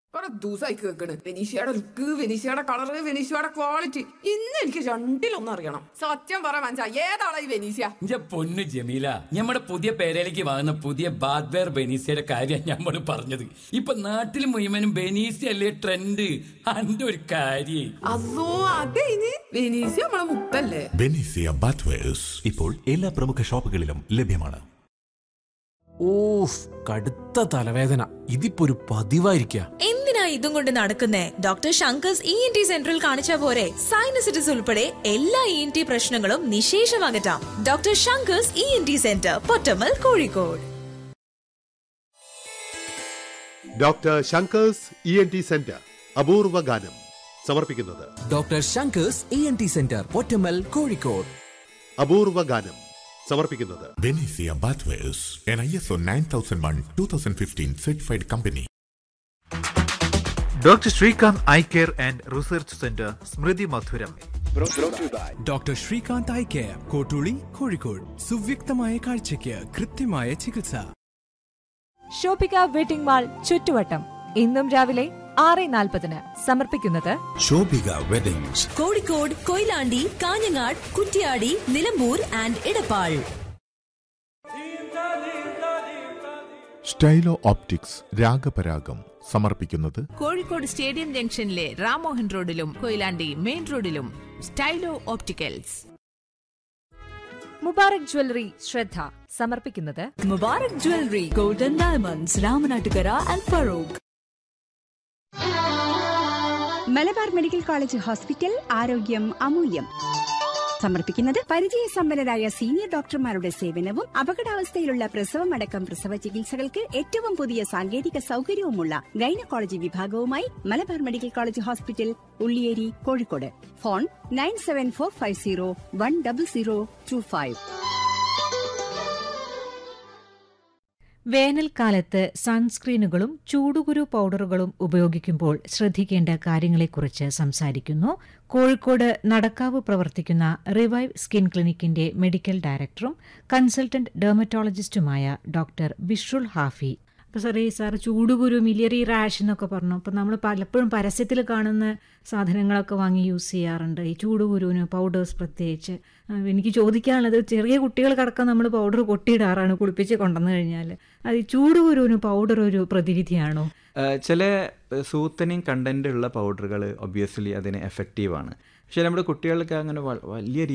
കുറെ ദിവസമായി കേൾക്കണ് വെനീഷയുടെ ലുക്ക് വെനീഷയുടെ കളറ് വെനീഷയുടെ ക്വാളിറ്റി ഇന്ന് എനിക്ക് രണ്ടിലൊന്നും അറിയണം സത്യം പറ മനസ്സാ ഏതാളാ ഈ വെനീഷ്യ ഇന്റെ പൊന്നു ജമീല നമ്മുടെ പുതിയ പേരയിലേക്ക് വാങ്ങുന്ന പുതിയ ബാദ്വെയർ ബെനീസിയുടെ കാര്യം നമ്മൾ പറഞ്ഞത് ഇപ്പൊ നാട്ടിൽ മുഴുവനും ബെനീസി അല്ലേ ട്രെൻഡ് അന്റെ ഒരു കാര്യേ അതോ അതെ ഇനി വെനീഷ്യ നമ്മളെ മുത്തല്ലേ ബെനീസിയ ബാത്വേഴ്സ് ഇപ്പോൾ എല്ലാ പ്രമുഖ ഷോപ്പുകളിലും ലഭ്യമാണ് ഓഫ് കടുത്ത തലവേദന ഇതിപ്പോ ഒരു പതിവായിരിക്ക എന്തിനാ ഇതും കൊണ്ട് നടക്കുന്നേ doctor Shankar's E N T സെന്ററിൽ കാണിച്ച പോരെ സൈനസിറ്റിസ് ഉൾപ്പെടെ എല്ലാ ഇ എൻ ടി പ്രശ്നങ്ങളും നിശേഷമാകറ്റാം doctor Shankar's E N T centre Pottammal Kozhikode doctor Shankar's E N T centre അപൂർവ ഗാനം സമർപ്പിക്കുന്നത് doctor Shankar's E N T centre Pottammal Kozhikode അപൂർവ ഗാനം സമർപ്പിക്കുന്നത് ബെനീസിയ bathwares an I S O nine thousand one two thousand fifteen certified company doctor Srikanth eye care and research centre സ്മൃതി മധുരം doctor Srikanth eye care Kottooli Kozhikode സുവ്യക്തമായ കാഴ്ചയ്ക്ക് കൃത്യമായ ചികിത്സ ഷോപ്പിക വെഡിംഗ് മാൾ ചുറ്റുവട്ടം ഇന്നും രാവിലെ ആറ് നാൽപ്പതിന് സമർപ്പിക്കുന്നത് Shobhika weddings Kozhikode Koyilandy Kanhangad Kuttiady Nilambur and Edappal stylo optics Ragaparagam സമർപ്പിക്കുന്നത് കോഴിക്കോട് സ്റ്റേഡിയം ജംഗ്ഷനിലെ റാമോഹൻ റോഡിലും കൊയിലാണ്ടി മെയിൻ റോഡിലും സ്റ്റൈലോ ഓപ്റ്റിക്കൽസ് മുബാറക് ജ്വല്ലറി ശ്രദ്ധ സമർപ്പിക്കുന്നത് Mubarak jewellery golden diamonds Ramanattukara and Farook Malabar medical college hospital ആരോഗ്യം അമൂല്യം സമർപ്പിക്കുന്നത് പരിചയസമ്പന്നരായ സീനിയർ ഡോക്ടർമാരുടെ സേവനവും അപകടാവസ്ഥയിലുള്ള പ്രസവമടക്കം പ്രസവ ചികിത്സകൾക്ക് ഏറ്റവും പുതിയ സാങ്കേതിക സൗകര്യവുമുള്ള ഗൈനക്കോളജി വിഭാഗവുമായി Malabar medical college hospital Ulliyeri Kozhikode phone nine seven four five zero one double zero two five വേനൽക്കാലത്ത് സൺസ്ക്രീനുകളും ചൂടുകുരു പൗഡറുകളും ഉപയോഗിക്കുമ്പോൾ ശ്രദ്ധിക്കേണ്ട കാര്യങ്ങളെക്കുറിച്ച് സംസാരിക്കുന്നു കോഴിക്കോട് നടക്കാവ് പ്രവർത്തിക്കുന്ന റിവൈവ് സ്കിൻ ക്ലിനിക്കിന്റെ മെഡിക്കൽ ഡയറക്ടറും കൺസൾട്ടന്റ് ഡെർമറ്റോളജിസ്റ്റുമായ ഡോക്ടർ ബിഷ്രുൽ ഹാഫി അപ്പോൾ സാറേ സാർ ചൂടുകുരു മിലിയറി റാഷ് എന്നൊക്കെ പറഞ്ഞു അപ്പോൾ നമ്മൾ പലപ്പോഴും പരസ്യത്തിൽ കാണുന്ന സാധനങ്ങളൊക്കെ വാങ്ങി യൂസ് ചെയ്യാറുണ്ട് ഈ ചൂടുകുരുവിന് പൗഡേഴ്സ് പ്രത്യേകിച്ച് ആ, എനിക്ക് ചോദിക്കാനുള്ളത് ചെറിയ കുട്ടികൾക്കടക്കം നമ്മൾ പൗഡർ കൊട്ടിയിടാറാണ് കുളിപ്പിച്ച് കൊണ്ടുവന്നു കഴിഞ്ഞാൽ അത് ഈ ചൂടുകുരുവിന് പൗഡർ ഒരു പ്രതിവിധിയാണോ ചില സൂത്തനിങ് കണ്ടന്റ് ഉള്ള പൗഡറുകൾ ഒബ്വിയസ്ലി അതിന് എഫക്റ്റീവ് ആണ് പക്ഷേ നമ്മുടെ കുട്ടികൾക്ക് അങ്ങനെ വ- വലിയ